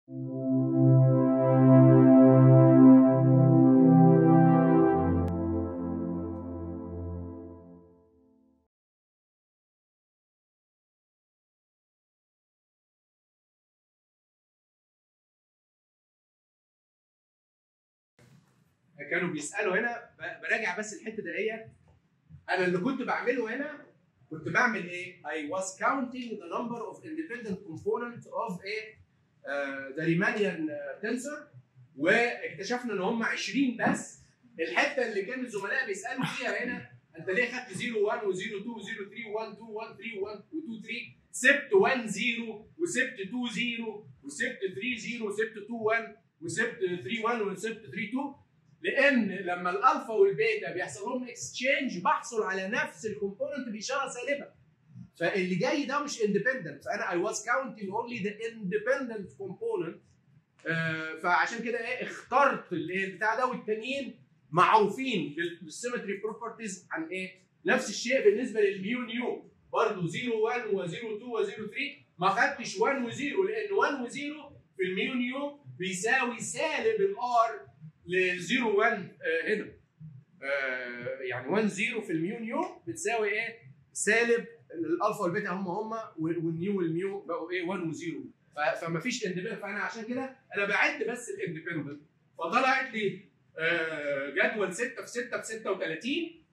كانوا بيسالوا هنا ب- براجع بس الحته دقيقه انا اللي كنت بعمله هنا كنت بعمل ايه؟ I was counting the number of independent components of a uh, the Riemannian uh, tensor واكتشفنا ان هم 20 بس الحته اللي كان الزملاء بيسالوا فيها هنا انت ليه خدت 0 1 و 0 2 و 0 3 1 2 1 3 1 و 2 3 سبت 1 0 وسبت 2 0 وسبت 3 0 وسبت 2 1 وسبت 3 1 وسبت 3 2 لان لما الالفا والبيتا بيحصل لهم اكسشينج بحصل على نفس الكومبوننت باشاره سالبه فاللي جاي ده مش اندبندنت فانا اي واز كاونتنج اونلي ذا اندبندنت كومبوننت فعشان كده ايه اخترت الايه البتاع ده والتانيين معروفين بالسيمتري بروبرتيز عن ايه نفس الشيء بالنسبه للميو نيو برضه 0 1 و 0 2 و 0 3 ما خدتش 1 و 0 لان 1 و 0 في الميو نيو بيساوي سالب الار ل 0 1 آه هنا آه يعني 1 0 في الميو نيو بتساوي ايه؟ سالب الالفا والبيتا هم هم والنيو والميو بقوا ايه 1 و0 فما فيش اندبندنت فانا عشان كده انا بعد بس الاندبندنت فطلعت لي آه جدول 6 في 6 في 36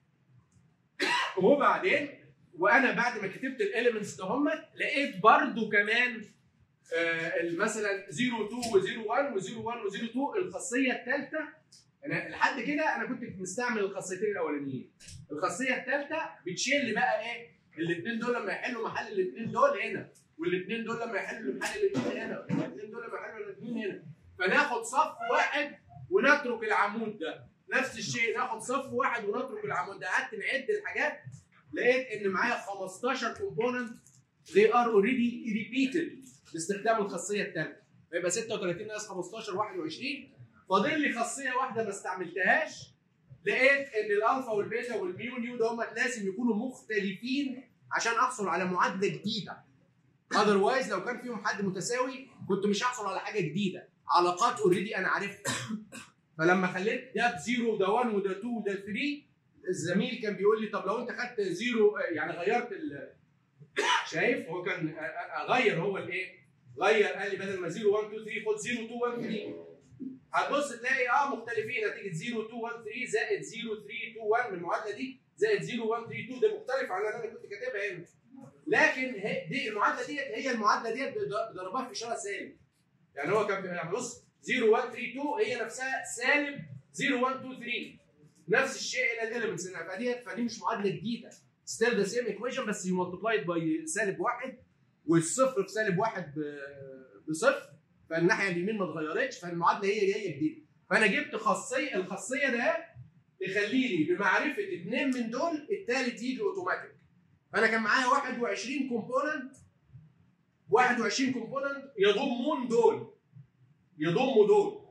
وبعدين وانا بعد ما كتبت الاليمنتس ده هم لقيت برضو كمان آه مثلا 0 2 و0 1 و0 1 و0 2 الخاصيه الثالثه انا لحد كده انا كنت مستعمل الخاصيتين الاولانيين الخاصيه الثالثه بتشيل بقى ايه الاثنين دول لما يحلوا محل الاثنين دول هنا والاثنين دول لما يحلوا محل الاثنين هنا والاثنين دول لما يحلوا الاثنين هنا فناخد صف واحد ونترك العمود ده نفس الشيء ناخد صف واحد ونترك العمود ده قعدت نعد الحاجات لقيت ان معايا 15 كومبوننت they are already repeated باستخدام الخاصيه الثالثه فيبقى 36 ناقص 15 21 فاضل لي خاصيه واحده ما استعملتهاش لقيت ان الالفا والبيتا والميو نيو ده هم لازم يكونوا مختلفين عشان احصل على معادله جديده اذروايز لو كان فيهم حد متساوي كنت مش هحصل على حاجه جديده علاقات اوريدي انا عارفها فلما خليت ده بزيرو وده 1 وده 2 وده 3 الزميل كان بيقول لي طب لو انت خدت زيرو يعني غيرت ال شايف هو كان غير هو الايه؟ غير قال لي بدل ما 0 1 2 3 خد 0 2 1 3 هتبص تلاقي اه مختلفين نتيجه 0 2 1 3 زائد 0 3 2 1 من المعادله دي زائد 0 1 3 2 ده مختلف عن اللي انا كنت كاتبها هنا لكن هي دي المعادله ديت هي المعادله ديت ضربها في اشاره سالب يعني هو كان يعني بص 0 1 3 2 هي نفسها سالب 0 1 2 3 نفس الشيء الى الاليمنتس فدي فدي مش معادله جديده ستيل ذا سيم ايكويشن بس يو ملتبلايد باي سالب واحد والصفر في سالب واحد بصفر فالناحيه اليمين ما اتغيرتش فالمعادله هي هي جديده فانا جبت خاصيه الخاصيه ده تخلي لي بمعرفه اثنين من دول الثالث يجي اوتوماتيك فانا كان معايا 21 كومبوننت 21 كومبوننت يضمون دول يضموا دول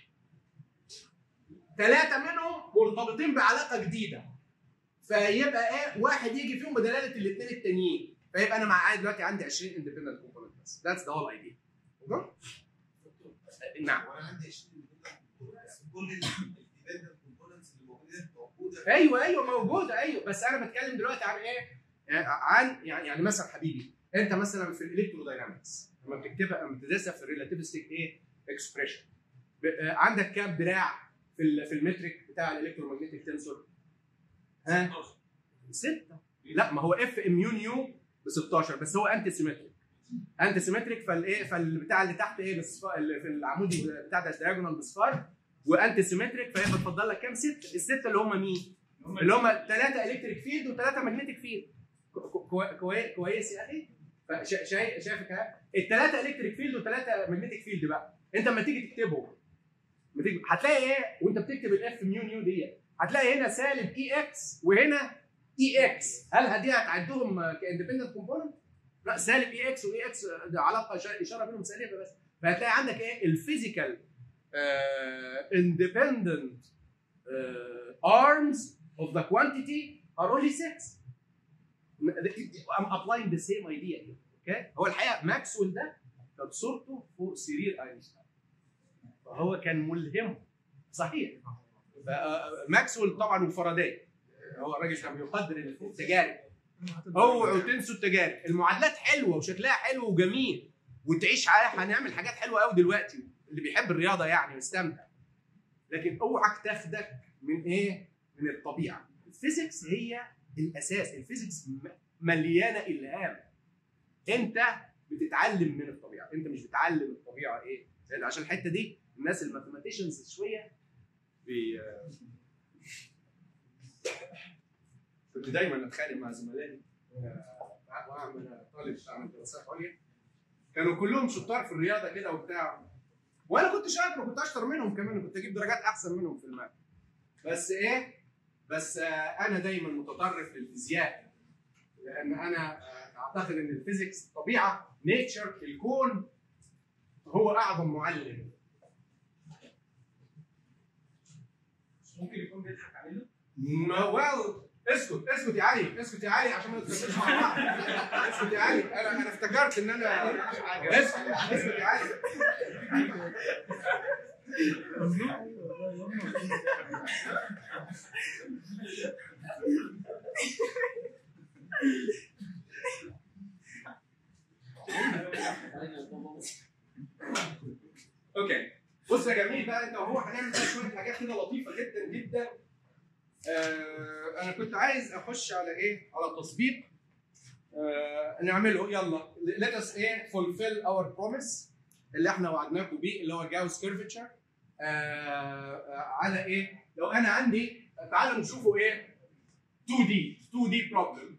ثلاثه منهم مرتبطين بعلاقه جديده فيبقى ايه واحد يجي فيهم بدلاله الاثنين التانيين فيبقى انا معايا دلوقتي عندي 20 اندبندنت كومبوننت بس ذاتس ذا هول ايديا نعم وانا عندي 20 بس كل الاندبندنت كومبوننتس اللي موجوده موجوده ايوه ايوه موجوده ايوه بس انا بتكلم دلوقتي عن ايه؟ عن يعني يعني مثلا حبيبي انت مثلا في الالكتروداينامكس لما بتكتبها لما بتدرسها في الريلاتيفستيك ايه؟ اكسبريشن عندك كام دراع في في المترك بتاع الالكترومagnetic تنسور؟ ها؟ سته لا ما هو اف ام يو نيو ب 16 بس هو انتي سيمتريك انتي سيمتريك فالايه فالبتاع اللي تحت ايه بصفار اللي في العمود بتاع ده الدياجونال بصفار وانتي سيمتريك فهي بتفضل لك كام سته؟ السته اللي هم مين؟ اللي هم ثلاثه الكتريك فيلد وثلاثه ماجنتيك فيلد كويس يا اخي؟ شايف شايف الكلام؟ الثلاثه الكتريك فيلد وثلاثه ماجنتيك فيلد بقى انت لما تيجي تكتبهم هتلاقي ايه وانت بتكتب الاف ميو نيو ديت هتلاقي هنا سالب اي اكس وهنا اي اكس هل دي هتعدهم كاندبندنت كومبوننت؟ لا سالب اي اكس واي اكس ده علاقه اشاره بينهم سالبه بس فهتلاقي عندك ايه الفيزيكال اندبندنت arms of the quantity are only six I'm applying the same idea here okay هو الحقيقه ماكسويل ده كانت صورته فوق سرير اينشتاين فهو كان ملهم صحيح ف- ماكسويل طبعا وفاراداي هو الراجل كان بيقدر التجارب اوعوا تنسوا التجارب المعادلات حلوه وشكلها حلو وجميل وتعيش عليها هنعمل حاجات حلوه قوي دلوقتي اللي بيحب الرياضه يعني يستمتع لكن اوعك تاخدك من ايه؟ من الطبيعه الفيزيكس هي الاساس الفيزيكس م- مليانه الهام انت بتتعلم من الطبيعه انت مش بتعلم الطبيعه ايه لأن عشان الحته دي الناس الماثيماتيشنز شويه بي كنت دايما اتخانق مع زملائي آه، واعمل طالب اعمل دراسات عليا كانوا كلهم شطار في الرياضه كده وبتاع وانا كنت شاطر وكنت اشطر منهم كمان وكنت اجيب درجات احسن منهم في الماده بس ايه بس آه، انا دايما متطرف للفيزياء لان انا آه، اعتقد ان الفيزيكس الطبيعه نيتشر الكون هو اعظم معلم ممكن يكون بيضحك علينا ما ويل اسكت اسكت يا علي اسكت يا علي عشان ما نتكلمش مع بعض اسكت يا علي انا انا افتكرت ان انا اسكت اسكت يا علي اوكي بص يا جميل بقى انت وهو هنعمل بقى شويه حاجات كده لطيفه جدا جدا آه انا كنت عايز اخش على ايه؟ على تطبيق آه نعمله يلا let us ايه fulfill our promise اللي احنا وعدناكم بيه اللي هو جاوس كيرفتشر آه آه على ايه؟ لو انا عندي تعالوا نشوفوا ايه 2 دي 2 دي بروبلم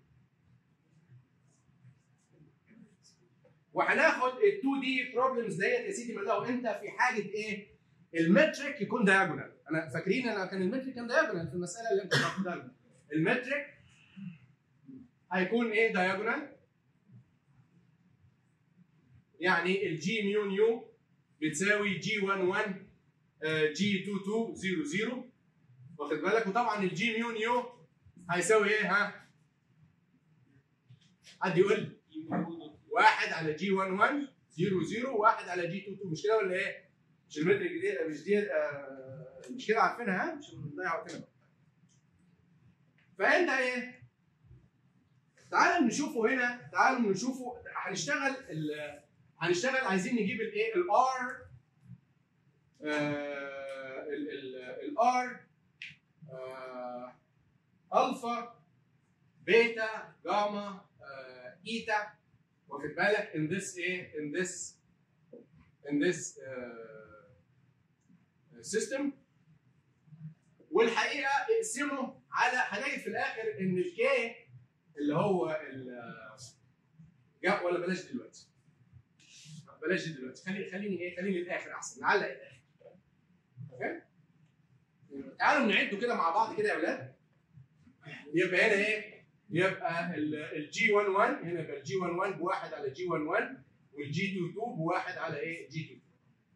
وهناخد ال 2 دي بروبلمز ديت يا سيدي لو انت في حاجه ايه؟ المترك يكون دايجونال انا فاكرين انا كان المترك كان دايجونال في المساله اللي انت حطيتها لنا المترك هيكون ايه دايجونال يعني الجي ميو نيو بتساوي جي 1 1 جي 2 2 0 0 واخد بالك وطبعا الجي ميو نيو هيساوي ايه ها؟ حد يقول لي واحد على جي 1 1 0 0 واحد على جي 2 2 مش كده ولا ايه؟ مش المترك دي مش دي آه مش كده عارفينها ها؟ مش بنضيع وقتنا بقى. فانت ايه؟ تعالوا نشوفه هنا تعالوا نشوفه هنشتغل ال- هنشتغل عايزين نجيب الايه؟ الار الار الفا بيتا جاما آه، ايتا واخد بالك in this ايه in this in this uh, system والحقيقه اقسمه على هنجد في الاخر ان الكي اللي هو ال جا ولا بلاش دلوقتي بلاش دي دلوقتي خلي خليني ايه خليني الاخر احسن نعلق الاخر اوكي تعالوا نعده كده مع بعض كده يا اولاد يبقى هنا ايه يبقى الجي 1 1 هنا يبقى الجي 1 1 بواحد على جي 1 1 والجي 2 2 بواحد على ايه جي 2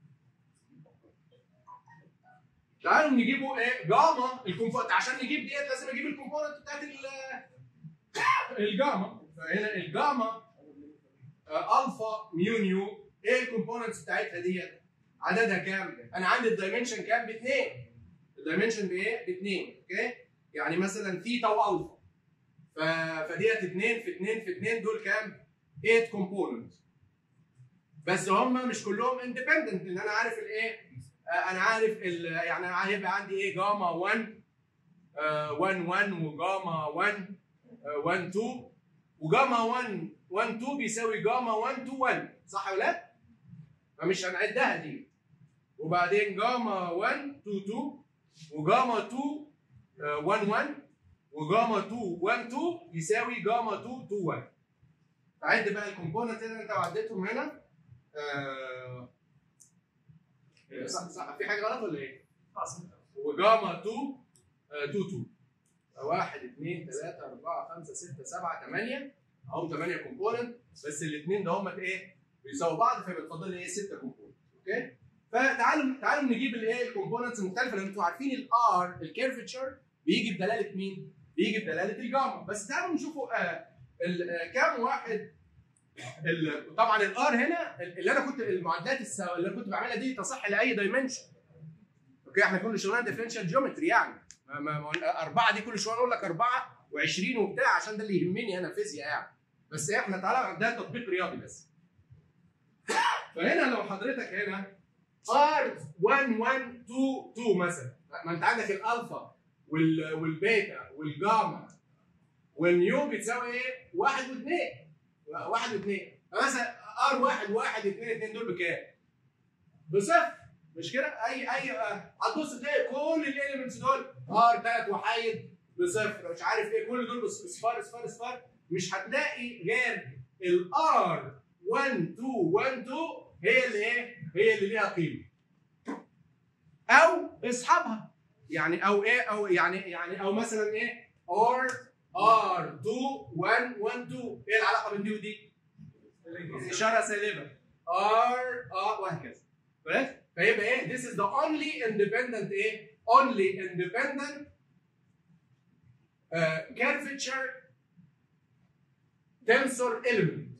تعالوا نجيبوا ايه جاما الكومبوننت عشان نجيب ديت لازم اجيب الكومبوننت بتاعت ال- الجاما فهنا الجاما آه، الفا ميو نيو ايه الكومبوننتس بتاعتها ديت عددها كام؟ انا عندي الدايمنشن كام؟ باثنين الدايمنشن بايه؟ باثنين اوكي؟ يعني مثلا ثيتا والفا ف... فديت 2 في 2 في 2 دول كام؟ 8 كومبوننت بس هم مش كلهم اندبندنت لان انا عارف الايه؟ آه، انا عارف ال... يعني أنا هيبقى عندي ايه جاما 1 آه، 1 1 وجاما 1 آه، 1 2 وجاما 1 1 2 بيساوي جاما 1 2 1 صح يا ولاد؟ فمش هنعدها دي وبعدين جاما 1 2 2 وجاما 2 آه، 1 1 وجاما 2 1 2 يساوي جاما 2 2 1 عد بقى الكومبوننت اللي انت عديتهم هنا آه صح صح في حاجه غلط ولا ايه؟ وجاما 2 آه 2 2 1 2 3 4 5 6 7 8 اهم 8 كومبوننت بس الاثنين ده هم ايه؟ بيساووا بعض فيبقى اتفضل لي ايه 6 كومبوننت اوكي؟ فتعالوا تعالوا نجيب الايه الكومبوننتس المختلفه لان انتوا عارفين الار الكيرفتشر بيجي بدلاله مين؟ بيجي بدلاله الجاما بس تعالوا نشوفوا آه ال- آه كام واحد ال- طبعا الار هنا اللي انا كنت المعادلات السوا اللي انا كنت بعملها دي تصح لاي دايمنشن اوكي احنا كل شغلنا ديفرنشال جيومتري يعني ما ما ما اربعه دي كل شويه نقول لك اربعه و20 وبتاع عشان ده اللي يهمني انا فيزياء يعني بس احنا تعالى ده تطبيق رياضي بس فهنا لو حضرتك هنا ار 1 1 2 2 مثلا ما انت عندك الالفا وال- والبيتا والجاما والنيو بتساوي ايه؟ واحد واثنين واحد واثنين فمثلا ار واحد واحد اثنين اثنين دول بكام؟ بصفر مش كده؟ اي اي آه، هتبص تلاقي كل الاليمنتس دول ار ثلاث وحيد بصفر مش عارف ايه كل دول بص- اصفار اصفار اصفار مش هتلاقي غير الار 1 2 1 2 هي اللي ايه؟ هي اللي ليها قيمه. او اصحابها يعني او ايه او يعني يعني او مثلا ايه؟ ار ار 2 1 1 2 ايه العلاقه بين دي ودي؟ اشاره سالبه ار اه وهكذا خلاص؟ فيبقى ايه؟ This is the only independent ايه؟ only independent uh, curvature tensor element.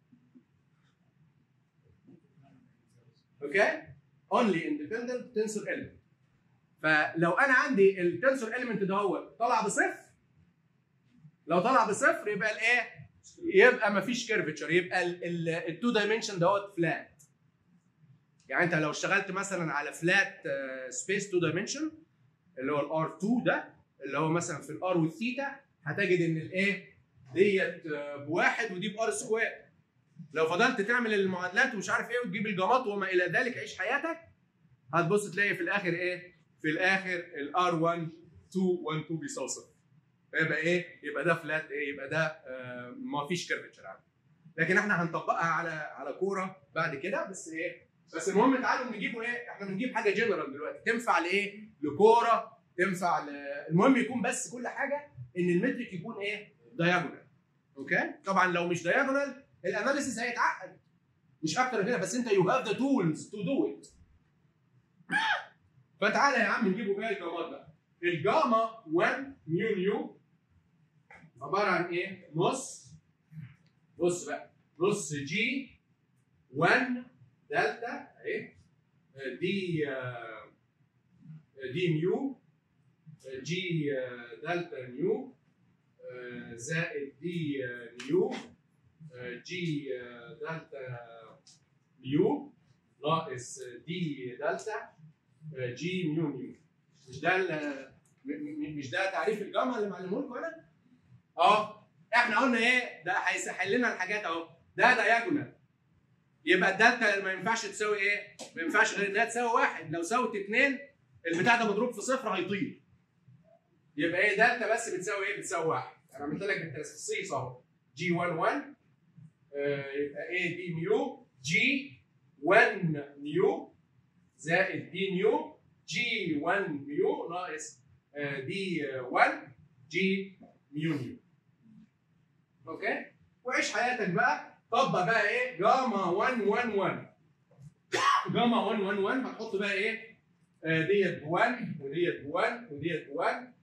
اوكي؟ only independent tensor element. فلو انا عندي التنسور element ده هو طلع بصفر لو طلع بصفر يبقى الايه؟ يبقى مفيش كيرفتشر يبقى التو دايمنشن دوت فلات يعني انت لو اشتغلت مثلا على فلات سبيس تو دايمنشن اللي هو الار 2 ده اللي هو مثلا في الار والثيتا هتجد ان الايه ديت آه، بواحد ودي بار سكوير لو فضلت تعمل المعادلات ومش عارف ايه وتجيب الجماط وما الى ذلك عيش حياتك هتبص تلاقي في الاخر ايه في الاخر الار 1 2 1 2 بيساوي صفر يبقى ايه يبقى ده فلات ايه يبقى ده آه ما فيش كيرفتشر عنده لكن احنا هنطبقها على على كوره بعد كده بس ايه بس المهم تعالوا نجيبه ايه احنا بنجيب حاجه جنرال دلوقتي تنفع لايه لكوره تنفع ل... المهم يكون بس كل حاجه ان المترك يكون ايه دايجونال اوكي طبعا لو مش دايجونال الاناليسيس هيتعقد مش اكتر من كده بس انت يو هاف ذا تولز تو دو ات فتعالى يا عم نجيبه بقى الجامات بقى الجاما 1 ميو نيو عباره عن ايه؟ نص بص بقى نص جي 1 دلتا اهي دي آه، دي نيو جي آه، دلتا نيو آه، زائد دي آه، نيو آه، جي آه، دلتا نيو ناقص دي دلتا آه، جي ميو نيو مش ده ال- م- م- مش ده تعريف الجامعه اللي معلمه لكم انا؟ اه احنا قلنا ايه؟ ده هيسهل لنا الحاجات اهو ده دايجونال يبقى الدلتا ما ينفعش تساوي ايه؟ ما ينفعش غير انها تساوي واحد لو ساوت اثنين البتاع ده مضروب في صفر هيطير يبقى ايه دلتا بس بتساوي ايه؟ بتساوي واحد انا عملت لك بالتخصيص اهو جي 1 1 آه، يبقى ايه دي ميو جي 1 ميو زائد دي نيو جي 1 ميو ناقص آه، دي آه، 1 جي ميو نيو اوكي وعيش حياتك بقى طبق بقى ايه جاما 1 1 1 جاما 1 1 1 هتحط بقى ايه آه، ديت ب 1 وديت ب 1 وديت ب 1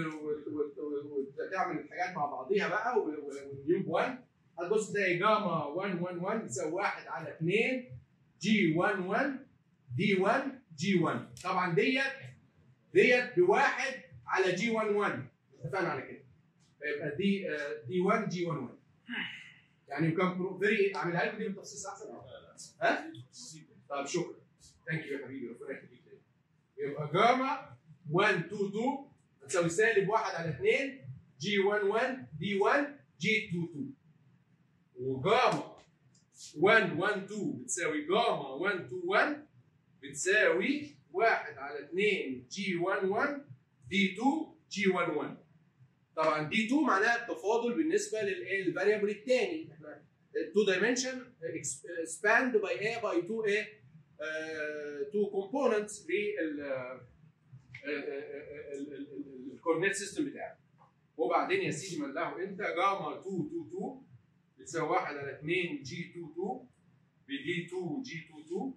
وتعمل الحاجات مع بعضيها بقى و- و- والنيو ب 1 هتبص تلاقي جاما 1 1 1 بتساوي 1 على 2 جي 1 1 دي 1 جي 1 طبعا ديت ديت بواحد على جي 1 1 اتفقنا على كده فيبقى دي آه، دي 1 جي 1 1 يعني يو كان فيري اعملها لكم دي بالتفصيل احسن ها؟ طب شكرا ثانك يو يا حبيبي ربنا يخليك يبقى جاما 1 2 2 بتساوي سالب 1 على 2 جي 1 1 دي 1 جي 2 2 وجاما 1 1 2 بتساوي جاما 1 2 1 بتساوي 1 على 2 جي 1 1 دي 2 جي 1 1 طبعا دي 2 معناها التفاضل بالنسبه للايه الفاريبل الثاني احنا التو دايمنشن expand by a by 2 ايه 2 components لل الكورنيت سيستم بتاعك وبعدين يا سيدي من له انت جاما 2 2 2 بتساوي 1 على 2 جي 2 2 بدي 2 جي 2 2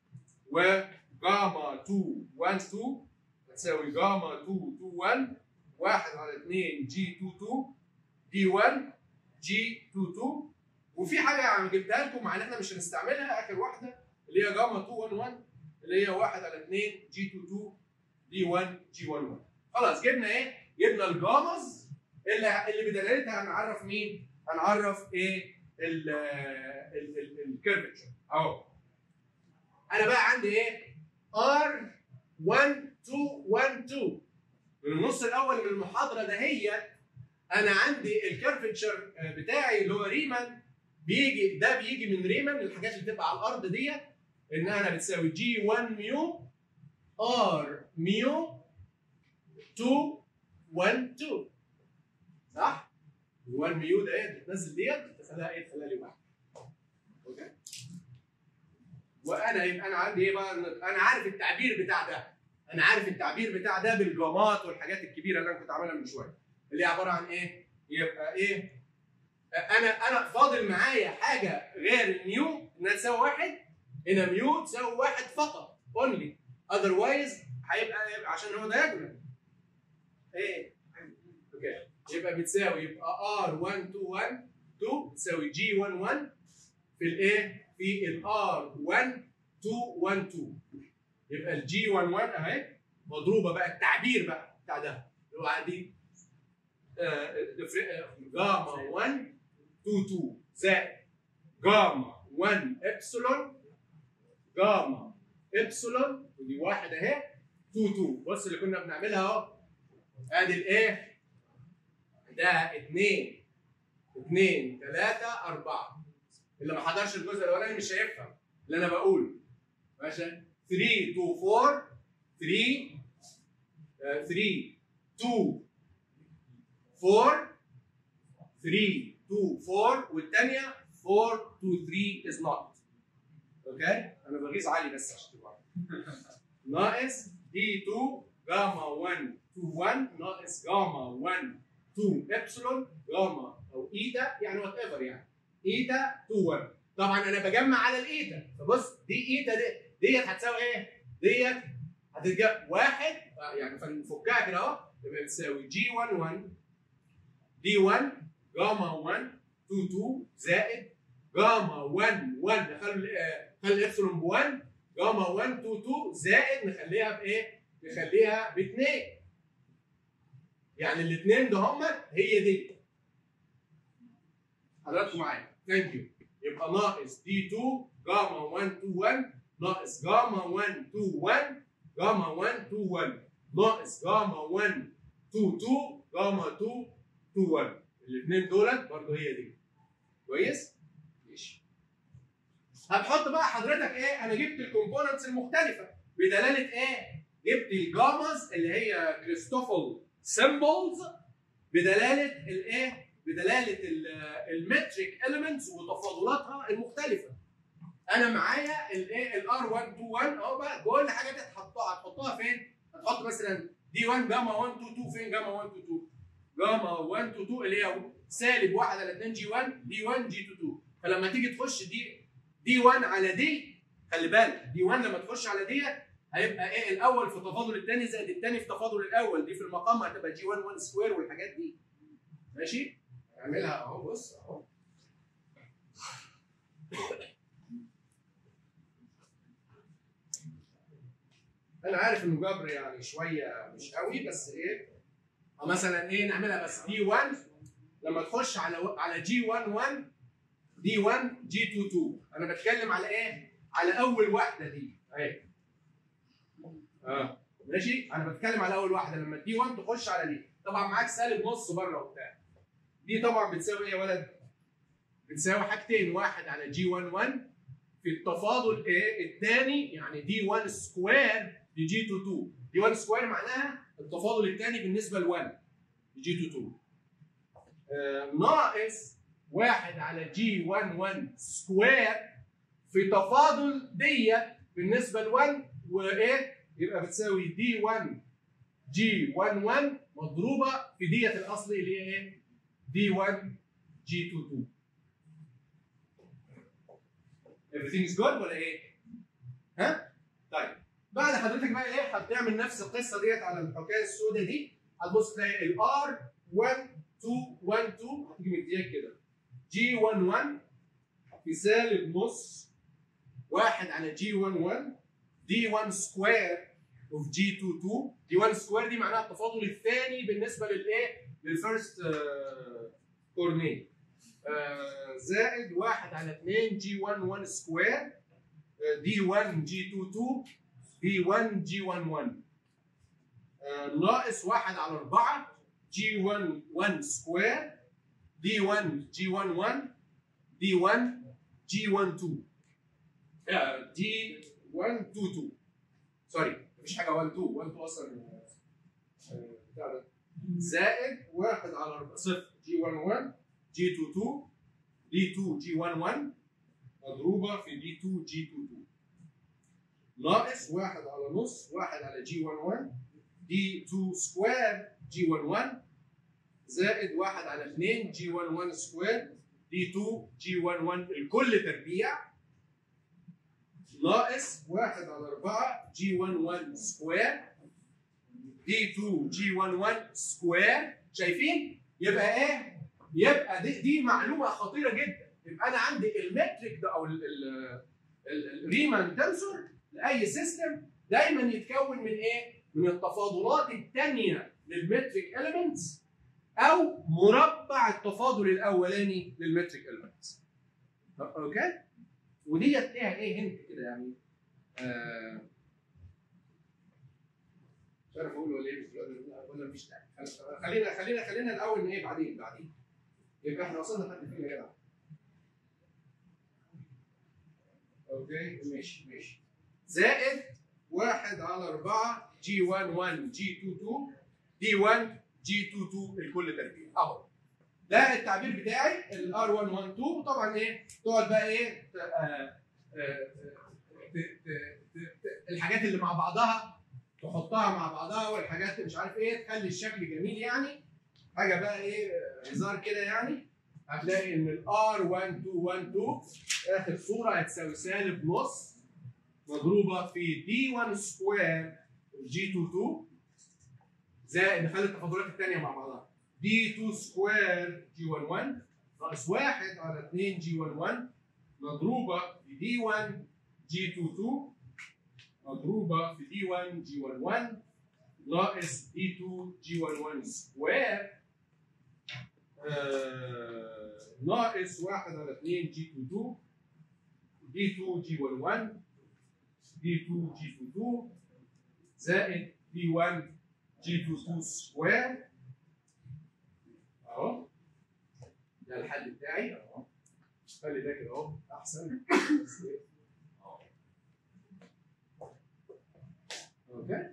وجاما 2 1 2 بتساوي جاما 2 2 1 1 على 2 جي 2 2 دي 1 جي 2 2 وفي حاجه جبتها لكم مع ان احنا مش هنستعملها اخر واحده اللي هي جاما 211 اللي هي 1 على 2 جي 22 دي 1 جي 11 خلاص جبنا ايه؟ جبنا الجامز اللي اللي بدلالتها هنعرف مين؟ هنعرف ايه؟ الكيرفتشر اهو انا بقى عندي ايه؟ ار 1 2 1 2 من النص الاول من المحاضره دهيت انا عندي الكيرفتشر بتاعي اللي هو ريمان بيجي ده بيجي من ريمان الحاجات اللي بتبقى على الارض ديت انها بتساوي جي 1 ميو ار ميو 2 1 2 صح؟ ال 1 ميو ديت بتنزل ديت تخليها ايه؟ تخليها لي واحد اوكي؟ وانا يبقى انا عندي ايه بقى؟ انا عارف التعبير بتاع ده انا عارف التعبير بتاع ده بالجامات والحاجات الكبيره اللي انا كنت عاملها من شويه اللي هي عباره عن ايه؟ يبقى ايه؟ انا انا فاضل معايا حاجه غير الميو انها تساوي واحد هنا ميو تساوي واحد فقط اونلي اذروايز هيبقى يبقى عشان هو دايجونال ايه اوكي يبقى بتساوي يبقى ار 1 2 1 2 تساوي جي 1 1 في الايه في الار 1 2 1 2 يبقى الجي 1 1 اهي مضروبه بقى التعبير بقى بتاع ده اللي هو عندي آه، دفر- جاما 1 2 2 زائد جاما 1 ابسلون جاما ابسلون ودي واحد اهي 2 2 بص اللي كنا بنعملها اهو ادي الايه ده 2 2 3 4 اللي ما حضرش الجزء الاولاني مش هيفهم اللي انا بقوله ماشي 3 2 4 3 آه، 3 2 4 3 2 4 والثانيه 4 2 3 is not اوكي انا بغيظ علي بس عشان تبقى عارف. ناقص دي 2 جاما 1 2 1 ناقص جاما 1 2 ابسلون جاما او ايتا يعني وات ايفر يعني ايتا 2 1 طبعا انا بجمع على الايتا فبص دي ايتا دي ديت هتساوي ايه؟ ديت هتتجمع واحد آه، يعني فنفكها كده اهو يبقى بتساوي جي 1 1 دي 1 جاما 1 2 2 زائد جاما 1 1 نخلي آه، نخلي الابسلون ب 1 جاما 1 2 2 زائد نخليها بايه؟ نخليها ب 2 يعني الاثنين ده هم هي دي حضراتكم معايا ثانك يو يبقى ناقص دي 2 جاما 1 2 1 ناقص جاما 1 2 1 جاما 1 2 1 ناقص جاما 1 2 2 جاما 2 2 1 الاثنين دولت برضه هي دي كويس؟ ماشي هتحط بقى حضرتك ايه؟ انا جبت الكومبوننتس المختلفه بدلاله ايه؟ جبت الجامز اللي هي كريستوفل سيمبلز بدلاله الايه؟ بدلاله المتريك اليمنتس وتفاضلاتها المختلفه. انا معايا الايه؟ الار 1 2 1 اهو بقى كل حاجه دي هتحطها هتحطها فين؟ هتحط مثلا دي 1 جاما 1 2 2 فين جاما 1 2 2 جاما 1 2 2 اللي هي سالب 1 على 2 جي 1 دي 1 جي 2 2 فلما تيجي تخش دي دي 1 على دي خلي بالك دي 1 لما تخش على دي هيبقى ايه الاول في تفاضل الثاني زائد الثاني في تفاضل الاول دي في المقام هتبقى جي 1 1 سكوير والحاجات دي ماشي اعملها اهو بص اهو انا عارف انه جبر يعني شويه مش قوي بس ايه أو مثلا ايه نعملها بس دي 1 لما تخش على على جي 1 1 دي 1 جي 2 2 انا بتكلم على ايه؟ على اول واحده دي اهي اه ماشي انا بتكلم على اول واحده لما دي 1 تخش على دي طبعا معاك سالب نص بره وبتاع دي طبعا بتساوي ايه يا ولد؟ بتساوي حاجتين واحد على جي 1 1 في التفاضل ايه الثاني يعني دي 1 سكوير لجي 2 2 دي 1 سكوير معناها التفاضل الثاني بالنسبه ل 1 لجي 2 2 آه ناقص واحد على جي 1 1 سكوير في تفاضل ديت بالنسبه ل 1 وايه يبقى بتساوي دي 1 جي 1 1 مضروبه في ديت الاصلي اللي هي ايه؟ دي 1 جي 2 2 everything is good ولا ايه؟ ها؟ طيب بعد حضرتك بقى ايه هتعمل نفس القصه ديت على الحكايه السوداء دي هتبص تلاقي الار 1 2 1 2 هتيجي مدياك كده جي 1 1 في سالب نص واحد على جي 1 1 دي 1 سكوير اوف جي 2 2 دي 1 سكوير دي معناها التفاضل الثاني بالنسبه للايه؟ للفيرست كورنيت زائد 1 على 2 جي 1 1 سكوير دي 1 جي 2 2 دي 1 جي 1 1 آه، ناقص 1 على 4 جي 1 1 سكوير دي 1 جي 1 1 دي 1 جي 1 2 آه، دي 1 2 2 سوري مفيش حاجه 1 2 1 2 اصلا آه، بتاع ده زائد 1 على 4 صفر جي 1 1 جي 2 2 دي 2 جي 1 1 مضروبه في دي 2 جي 2 2 ناقص 1 على نص 1 على جي 1 1 دي 2 سكوير جي 1 1 زائد 1 على 2 جي 1 1 سكوير دي 2 جي 1 1 الكل تربيع ناقص 1 على 4 جي 1 1 سكوير دي 2 جي 1 1 سكوير شايفين؟ يبقى ايه؟ يبقى دي, دي معلومه خطيره جدا يبقى انا عندي المترك ده او ال- ال- ال- الريمان تنسور لاي سيستم دايما يتكون من ايه؟ من التفاضلات الثانيه للمتريك اليمنتس او مربع التفاضل الاولاني للمتريك اليمنتس. اوكي؟ وديت ليها ايه هنت كده يعني آه مش عارف اقول ولا ايه مش ولا- ولا مفيش داعي خلينا خلينا خلينا الاول ان ايه بعدين بعدين يبقى احنا وصلنا لحد فين يا جدع؟ اوكي ماشي ماشي زائد 1 على 4 جي 1 1 جي 2 2 دي 1 جي 2 2 الكل تربيع اهو ده التعبير بتاعي الار 1 1 2 وطبعا ايه تقعد بقى ايه ت- آه، آه، ت- ت- ت- ت- الحاجات اللي مع بعضها تحطها مع بعضها والحاجات اللي مش عارف ايه تخلي الشكل جميل يعني حاجه بقى ايه آه، هزار كده يعني هتلاقي ان الار 1 2 1 2 اخر صوره هتساوي سالب نص مضروبه في دي 1 سكوير جي 2 2 زائد نخلي التفاضلات الثانيه مع بعضها دي 2 سكوير جي 1 1 ناقص 1 على 2 جي 1 1 مضروبه في دي 1 جي 2 2 مضروبه في دي 1 جي 1 1 ناقص دي 2 جي 1 1 سكوير آه، ناقص 1 على 2 جي 2 2 دي 2 جي 1 1 دي 2 جي 2 2 زائد دي 1 جي 2 2 سكوير اهو ده الحل بتاعي اهو خلي ده كده اهو احسن أهو. اوكي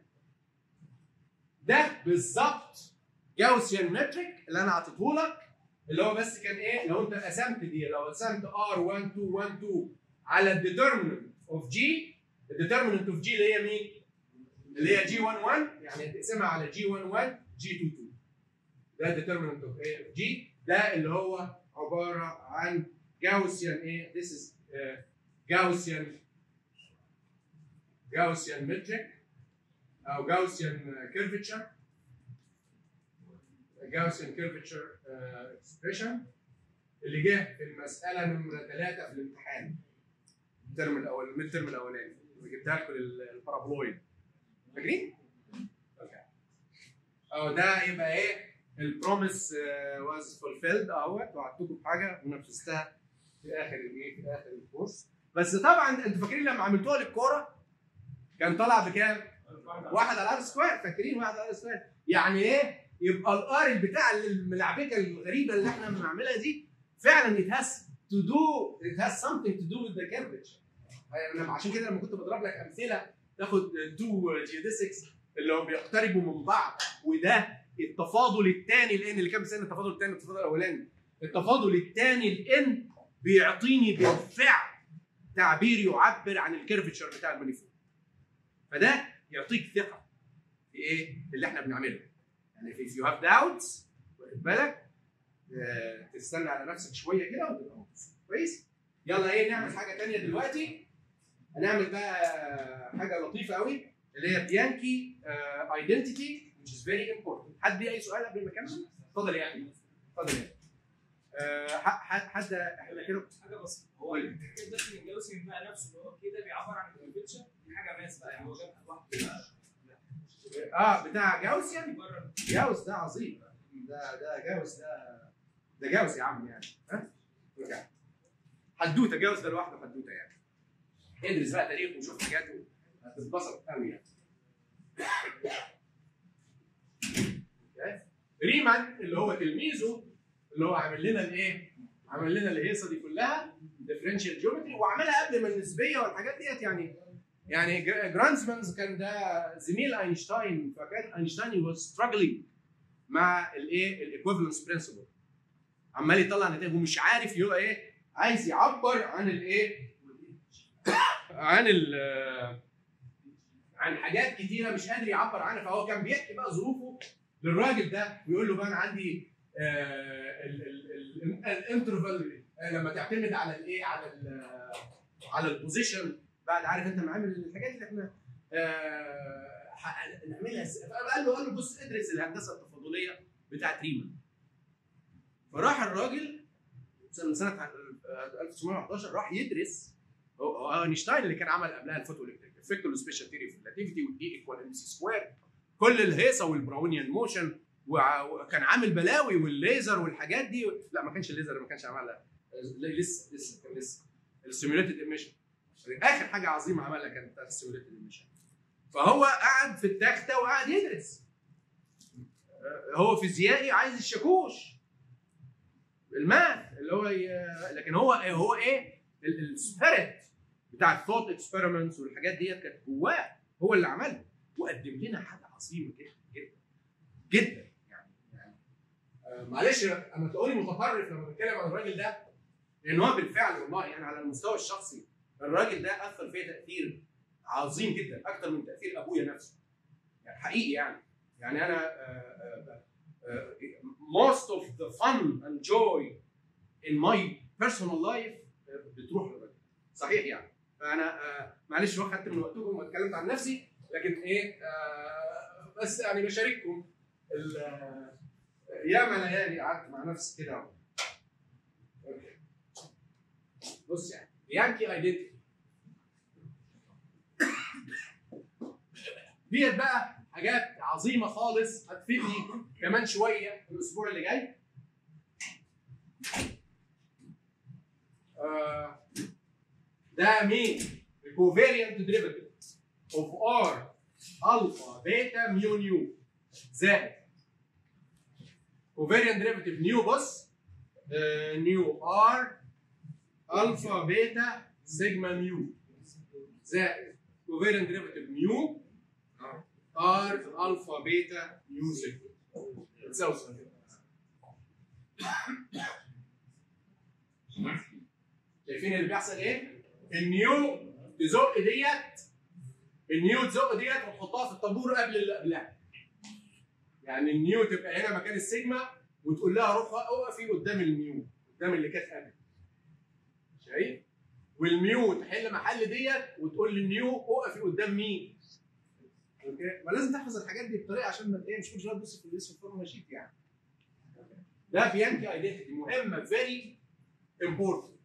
ده بالظبط جاوسيان متريك اللي انا عطيته لك اللي هو بس كان ايه لو انت قسمت دي لو قسمت ار 1 2 1 2 على الديترمننت اوف جي الديترمننت اوف جي اللي هي مين؟ اللي هي جي 1 1 يعني هتقسمها على جي 1 1 جي 2 2 ده الديترمننت اوف ايه جي ده اللي هو عباره عن جاوسيان ايه this is uh, جاوسيان جاوسيان متريك او جاوسيان كيرفتشر جاوسيان كيرفتشر اكسبريشن اللي جه في المساله نمره ثلاثه في الامتحان الترم الاول الميد ترم الاولاني اللي جبتها لكم البارابولويد فاكرين؟ اوكي اه ده يبقى ايه البروميس واز فولفيلد اهوت وعدتكم بحاجه ونفذتها في اخر الايه في اخر الكورس بس طبعا انتوا فاكرين لما عملتوها للكوره كان طالع بكام؟ واحد على ار سكوير فاكرين واحد على ار سكوير يعني ايه؟ يبقى الار بتاع الملعبكه الغريبه اللي احنا بنعملها دي فعلا it has to do it has something to do with the curvature انا عشان كده لما كنت بضرب لك امثله تاخد تو جيوديسكس اللي هم بيقتربوا من بعض وده التفاضل الثاني لان اللي كان بيسالني التفاضل الثاني التفاضل الاولاني التفاضل الثاني الان بيعطيني بالفعل تعبير يعبر عن الكيرفتشر بتاع المانيفول فده يعطيك ثقه في ايه اللي احنا بنعمله يعني في يو هاف داوتس واخد بالك آه، تستنى على نفسك شويه كده وتبقى مبسوط كويس يلا ايه نعمل حاجه ثانيه دلوقتي هنعمل بقى حاجه لطيفه قوي اللي هي بيانكي ايدنتيتي which is very important حد ليه اي سؤال قبل ما اكمل؟ اتفضل يا احمد اتفضل يا أحمد. آه، ح- ح- حد احنا كده حاجه بسيطه هو الحاجات ده من الجوسم بقى نفسه اللي هو كده بيعبر عن الكونفكشن دي حاجه ماس بقى يعني هو جاب لوحده بقى اه بتاع جاوسيان بره جاوس ده عظيم ده ده جاوس ده ده جاوس يا عم يعني ها رجع حدوته جاوس ده لوحده حدوته يعني ادرس بقى تاريخه وشوف حاجاته هتتبسط قوي يعني أوكي؟ ريمان اللي هو تلميذه اللي هو عامل لنا الايه؟ عامل لنا الهيصه دي كلها ديفرنشال جيومتري وعملها قبل ما النسبيه والحاجات ديت يعني يعني جر- جرانزمانز كان ده زميل اينشتاين فكان اينشتاين was struggling مع الايه الايكويفالنس برنسبل عمال يطلع نتائج ومش عارف يبقى ايه عايز يعبر عن الايه عن ال عن حاجات كتيره مش قادر يعبر عنها فهو كان بيحكي بقى ظروفه للراجل ده ويقول له بقى انا عندي الانترفال لما تعتمد على الايه على ال على البوزيشن بعد عارف انت معامل الحاجات اللي احنا آه، ح- نعملها ازاي فقال له قال له بص ادرس الهندسه التفاضليه بتاعت ريمان فراح الراجل من سنه آه، 1911 راح يدرس هو هو اينشتاين اللي كان عمل قبلها الفوتو الكتريك افكت والسبيشال ثيوري في الريلاتيفيتي والاي ايكوال ام سي سكوير كل الهيصه والبراونيان موشن وع- وكان عامل بلاوي والليزر والحاجات دي لا ما كانش الليزر ما كانش عملها لا، لسه لسه كان لسه السيميوليتد ايميشن اخر حاجه عظيمه عملها كانت بتاعت السيميوليتد ايميشن فهو قعد في التخته وقعد يدرس آه، هو فيزيائي عايز الشاكوش الماث اللي هو ي... لكن هو هو ايه السبيريت بتاع الثوت اكسبيرمنتس والحاجات ديت كانت جواه هو اللي عملها وقدم لنا حاجه عظيمه جدا جدا جدا يعني يعني آه، معلش انا تقولي متطرف لما بتكلم عن الراجل ده لان هو بالفعل والله يعني على المستوى الشخصي الراجل ده اثر فيا تاثير عظيم جدا اكتر من تاثير ابويا نفسه يعني حقيقي يعني يعني انا آه، آه، آه، most of the fun and joy in my personal life آه، بتروح للراجل صحيح يعني فانا آه، معلش هو خدت من وقتكم واتكلمت عن نفسي لكن ايه آه، بس يعني بشارككم ال- آه، ياما ليالي قعدت مع نفسي كده أوكي. بص يعني يانكي ايدنتيتي ديت بقى حاجات عظيمه خالص هتفيدني كمان شويه الاسبوع اللي جاي آه، ده مين؟ الكوفيريانت ديريفيتيف اوف ار الفا بيتا ميو نيو زائد كوفيريانت ديريفيتيف نيو بص آه، نيو ار الفا بيتا سيجما ميو زائد كوفيريانت ديريفيتيف نيو ار الفا بيتا نيو سيجما بتساوي صفر. شايفين اللي بيحصل ايه؟ النيو تزق ديت النيو تزق ديت وتحطها في الطابور قبل اللي قبلها. يعني النيو تبقى هنا مكان السيجما وتقول لها روح اقفي قدام النيو قدام اللي كانت قبل. شايف؟ والميو تحل محل ديت وتقول للنيو اقفي قدام مين؟ اوكي؟ ما لازم تحفظ الحاجات دي بطريقه عشان ما ايه مش كل شويه تبص في الاسم فورمولا شيت يعني. ده بيانكي ايدنتيتي مهمه فيري امبورتنت.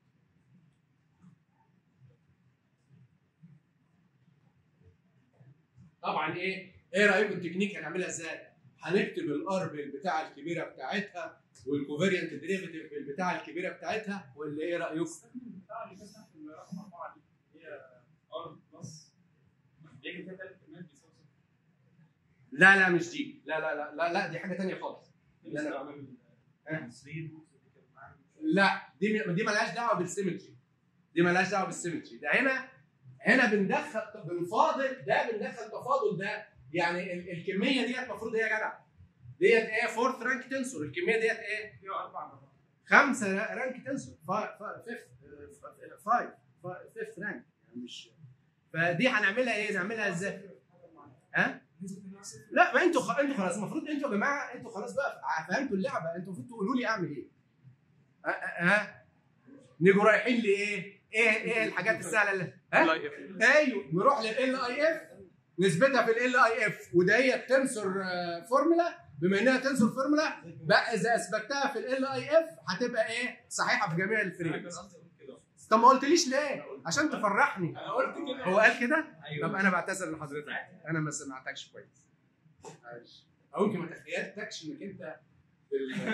طبعا ايه ايه رايكم التكنيك هنعملها ازاي؟ هنكتب الار بتاع الكبيره بتاعتها والكوفيريانت ديريفيتيف بالبتاع الكبيره بتاعتها ولا ايه رايكم؟ بتاع اللي كانت تحت الرقم 4 دي هي ار بلس بيجي فيها ثلاث كلمات بيساوي صفر لا لا مش دي لا لا لا لا, لا دي حاجه ثانيه خالص لا، لا. بعمل ها؟ 3 روتس اللي كانت معانا لا دي دي مالهاش دعوه بالسيمتري دي مالهاش دعوه بالسيمتري ده هنا هنا بندخل بنفاضل ده بندخل تفاضل ده يعني ال- الكميه ديت المفروض هي جدع ديت ايه فورث رانك تنسور الكميه ديت ايه فيها اربع مرات خمسه رانك تنسور فيفث فايف فيفث رانك يعني مش فدي هنعملها ايه نعملها ازاي ها نسبه انها صفر لا ما انتوا خ... انتوا خلاص المفروض انتوا يا جماعه انتوا خلاص بقى فهمتوا اللعبه انتوا المفروض تقولوا لي اعمل ايه ها ها نيجوا رايحين لايه ايه ايه الحاجات السهله اللي ها ايوه نروح لل اي اف نثبتها في ال اي اف وده هي التنسور فورمولا بما انها تنسور فورمولا بقى اذا اثبتها في ال اي اف هتبقى ايه صحيحه في جميع انا كان الفريمز قصدي اقول كده طب ما قلتليش ليه عشان تفرحني انا قلت كده هو قال كده ايوه طب انا بعتذر لحضرتك انا ما سمعتكش كويس معلش. او يمكن ما تخيلتكش انك انت ال-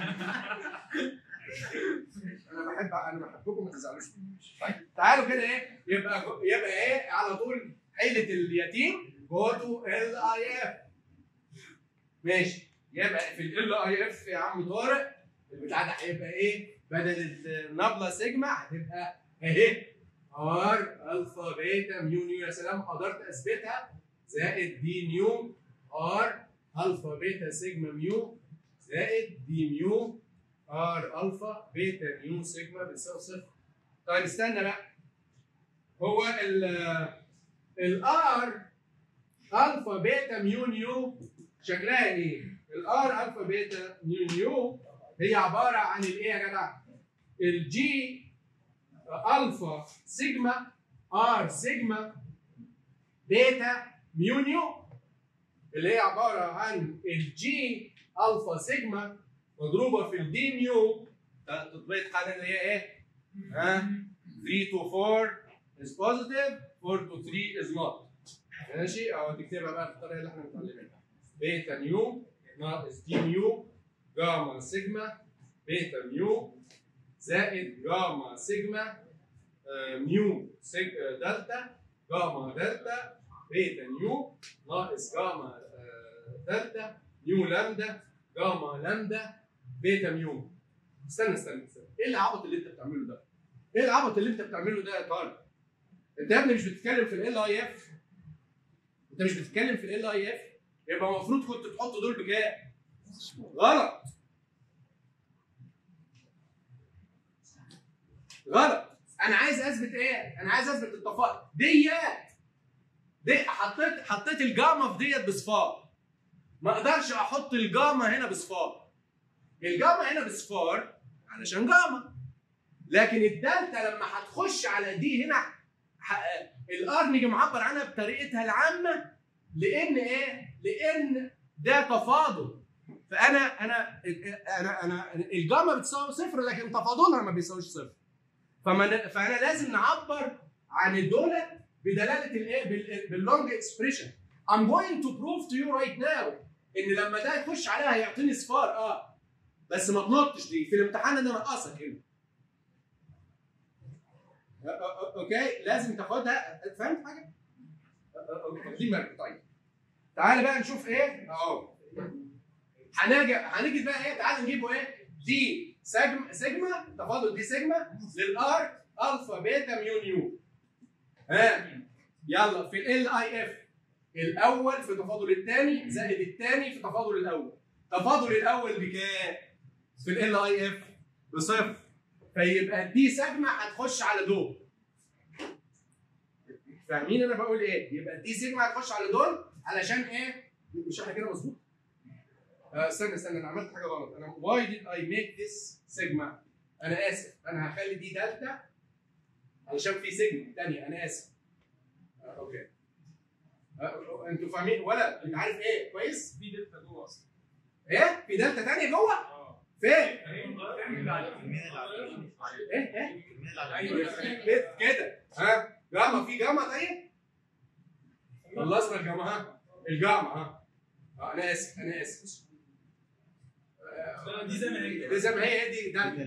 انا بحب انا بحبكم ما تزعلوش مني. طيب تعالوا كده ايه يبقى يبقى ايه على طول حيله اليتيم جو تو ال اي اف ماشي يبقى في ال اي اف يا عم طارق البتاع ده هيبقى ايه بدل النبله سيجما هتبقى اهي ار الفا بيتا ميو نيو يا سلام قدرت اثبتها زائد دي نيو ار الفا بيتا سيجما ميو زائد دي ميو ار الفا بيتا ميو سيجما بتساوي صفر طيب استنى بقى هو ال الار الفا بيتا ميو نيو شكلها ايه؟ الار الفا بيتا ميو نيو هي عباره عن الايه يا جدع؟ الجي الفا سيجما ار سيجما بيتا ميو نيو اللي هي عباره عن الجي الفا سيجما مضروبه في الدي ميو تطبيق قاعده اللي هي ايه؟ ها 3 to 4 is positive 4 to 3 is not ماشي او تكتبها بقى بالطريقه اللي احنا متعلمينها بيتا نيو ناقص دي نيو جاما سيجما بيتا ميو زائد جاما سيجما آه، ميو سيج آه، دلتا جاما دلتا بيتا نيو ناقص جاما آه، دلتا نيو لامدا جاما لامدا بيتا ميو استنى استنى استنى ايه العبط اللي انت بتعمله ده؟ ايه العبط اللي انت بتعمله ده يا طارق؟ انت يا ابني مش بتتكلم في ال اي اف انت مش بتتكلم في ال اي اف يبقى المفروض كنت تحط دول بكام؟ غلط غلط انا عايز اثبت ايه؟ انا عايز اثبت التفاضل ديت دي حطيت حطيت الجاما في ديت بصفار ما اقدرش احط الجاما هنا بصفار الجاما هنا بصفار علشان جاما لكن الدلتا لما هتخش على دي هنا ح- الار نيجي معبر عنها بطريقتها العامه لان ايه؟ لان ده تفاضل فانا انا انا انا الجاما بتساوي صفر لكن تفاضلها ما بيساويش صفر فما فانا لازم نعبر عن الدولت بدلاله الايه؟ بال- باللونج اكسبريشن I'm going to prove to you right now ان لما ده يخش عليها هيعطيني صفار اه بس ما تنطش دي في الامتحان انا نقصك هنا أ- أ- اوكي لازم تاخدها فهمت حاجه؟ أ- أ- واخدين بالك طيب تعالى بقى نشوف ايه اهو هنيجي هنيجي بقى ايه تعالى نجيبه ايه دي سيجما سيجما تفاضل دي سيجما للار الفا بيتا ميو نيو ها يلا في ال اي اف الاول في تفاضل الثاني زائد الثاني في تفاضل الاول تفاضل الاول بكام في ال اي اف بصفر فيبقى دي سيجما هتخش على دول فاهمين انا بقول ايه يبقى دي سيجما هتخش على دول علشان ايه مش احنا كده مظبوط آه، استنى استنى انا عملت حاجه غلط انا why did I make this سيجما انا اسف انا هخلي دي دلتا علشان في سيجما تانية انا اسف آه، اوكي آه، انتوا فاهمين ولا انت عارف ايه كويس في دلتا جوه اصلا ايه في دلتا تانية جوه اه فين ايوه ايه ايه ايوه كده كده ها جاما في جاما طيب خلصنا الجاما ها الجاما ها آه، انا اسف انا اسف آه، دي زي ما هي دي زي ما هي دي ده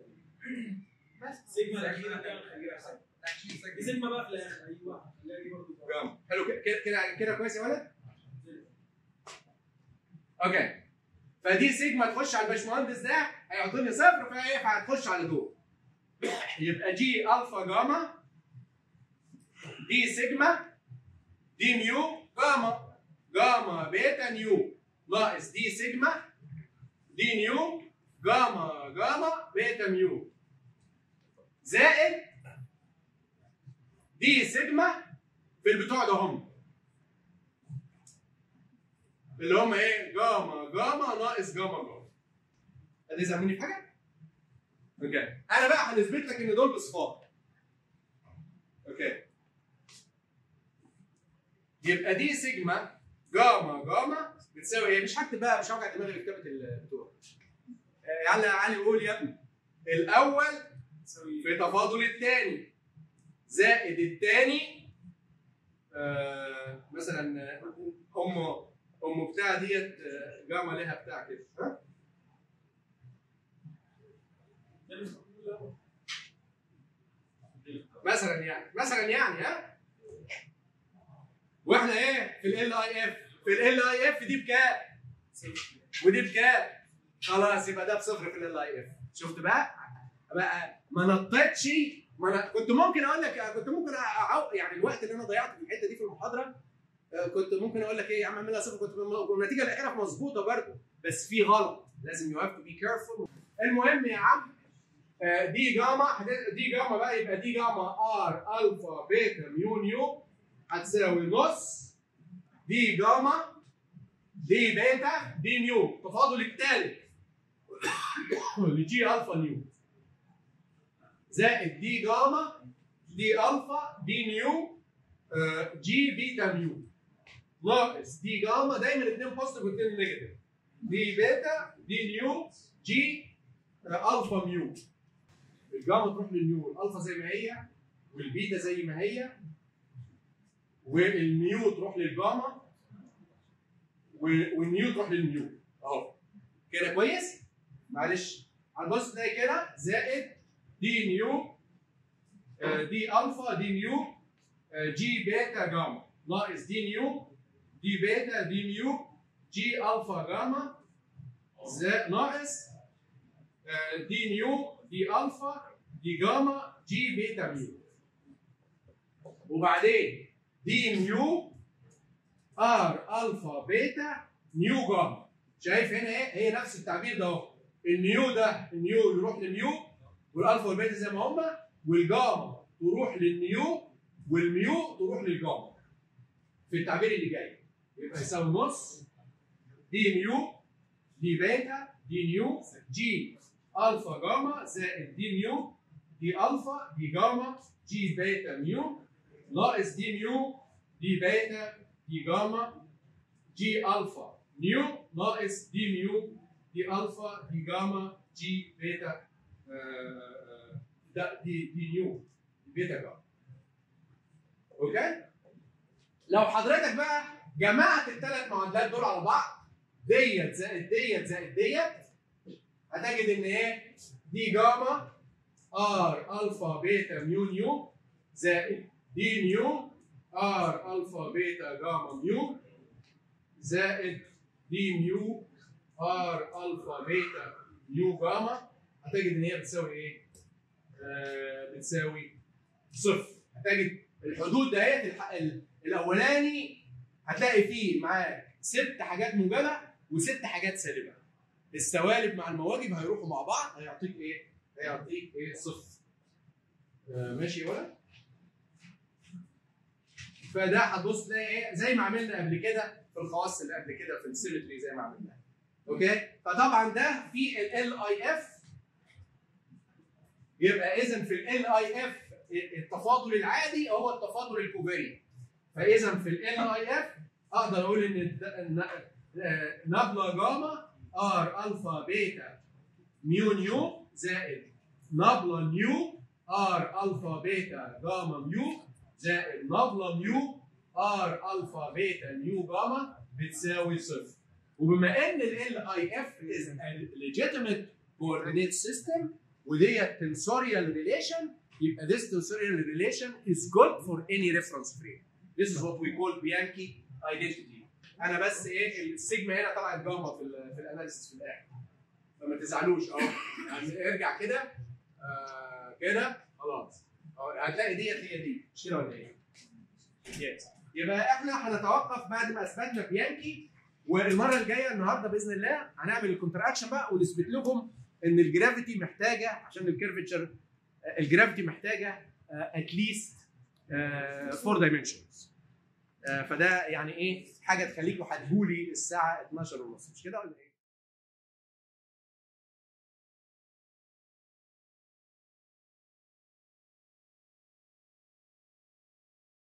سيجما الاخيره كده خليها احسن دي سيجما بقى في الاخر ايوه خليها دي برضه جاما حلو كده كده كده كده كويس يا ولد اوكي فدي سيجما تخش على الباشمهندس ده هيعطيني صفر فايه فهتخش على دول يبقى جي الفا جاما دي سيجما دي نيو جاما جاما بيتا نيو ناقص دي سيجما دي نيو جاما جاما بيتا نيو زائد دي سيجما في البتوع ده هم اللي هم ايه جاما جاما ناقص جاما جاما ادي زعموني في حاجه؟ اوكي انا بقى هنثبت لك ان دول بصفار اوكي يبقى دي سيجما جاما جاما بتساوي ايه؟ مش هكتب بقى مش هوجع دماغي بكتابه البتوع. آه، يلا يا علي قول يا ابني. الاول في تفاضل الثاني زائد الثاني آه مثلا آه، ام ام بتاع ديت آه، جامعه لها بتاع كده ها؟ مثلا يعني مثلا يعني ها واحنا ايه في ال اي اف في ال اي اف دي بكام ودي بكام خلاص يبقى ده بصفر في ال اي اف شفت بقى بقى ما نطيتش ما أنا كنت ممكن اقول لك كنت ممكن أعو... يعني الوقت اللي انا ضيعته في الحته دي في المحاضره آه، كنت ممكن اقول لك ايه يا عم اعملها صفر كنت والنتيجه الاخيره مظبوطه برضه بس في غلط لازم يو هاف تو بي كيرفول المهم يا عم آه، دي جاما هت- دي جاما بقى يبقى دي جاما ار الفا بيتا ميو نيو هتساوي نص دي جاما دي بيتا دي نيو التفاضل الثالث لجي الفا نيو زائد دي جاما دي الفا دي نيو آه، جي بيتا نيو ناقص دي جاما دايما اثنين بوزيتيف واثنين نيجاتيف دي بيتا دي نيو جي آه، الفا ميو الجاما تروح للنيو الالفا زي ما هي والبيتا زي ما هي والميو تروح للجاما و- والنيو تروح للميو اهو كده كويس معلش هنبص تلاقي كده زائد دي نيو آه، دي الفا دي نيو آه، جي بيتا جاما ناقص دي نيو دي بيتا دي نيو جي الفا جاما زائد ناقص آه، دي نيو دي الفا دي جاما جي بيتا ميو وبعدين دي نيو ار الفا بيتا نيو جاما شايف هنا ايه هي نفس التعبير ده اهو النيو ده النيو يروح للنيو والالفا والبيتا زي ما هما والجاما تروح للنيو والميو تروح للجاما في التعبير اللي جاي يبقى يساوي نص دي نيو دي بيتا دي نيو جي الفا جاما زائد دي نيو دي الفا دي جاما جي بيتا نيو ناقص دي نيو دي بيتا دي جاما جي الفا نيو ناقص دي نيو دي الفا دي جاما جي بيتا آه، آه، ده دي دي نيو بيتا جاما اوكي لو حضرتك بقى جمعت الثلاث معادلات دول على بعض ديت زائد ديت زائد ديت هتجد ان ايه دي جاما ار الفا بيتا ميو نيو زائد دي نيو ار الفا بيتا جاما ميو زائد دي ميو ار الفا بيتا ميو جاما هتجد ان هي بتساوي ايه؟ آه بتساوي صفر هتجد الحدود دهيت الح- ال- الاولاني هتلاقي فيه معاه ست حاجات موجبه وست حاجات سالبه السوالب مع المواجب هيروحوا مع بعض هيعطيك ايه؟ هيعطيك ايه؟ صفر آه ماشي يا ولد؟ فده هتبص تلاقي ايه؟ زي ما عملنا قبل كده في الخواص اللي قبل كده في السيمتري زي ما عملنا اوكي؟ فطبعا ده في ال اي اف يبقى اذا في ال اي اف التفاضل العادي هو التفاضل الكوفري فاذا في ال اي اف اقدر اقول ان الد- الن- آه، نبله جاما ار الفا بيتا ميو نيو زائد نبله نيو ار الفا بيتا جاما ميو زائد نبله ميو ار الفا بيتا نيو جاما بتساوي صفر وبما ان ال اي اف is a legitimate coordinate system وديت tensorial relation يبقى this tensorial relation is good for any reference frame. This is what we call Bianchi identity. انا بس ايه السيجما هنا طلعت جاما في ال في الاناليسيس في الاخر. فما تزعلوش اهو يعني ارجع كده آه كده خلاص أهو هتلاقي ديت هي دي مش كده ولا ايه؟ Yes. يبقى احنا هنتوقف بعد ما اثبتنا بيانكي والمره الجايه النهارده باذن الله هنعمل الكونتر اكشن بقى ونثبت لكم ان الجرافيتي محتاجه عشان الكيرفتشر الجرافيتي محتاجه اتليست 4 دايمنشنز فده يعني ايه حاجه تخليكم هتجولي الساعه 12 ونص مش كده ولا ايه؟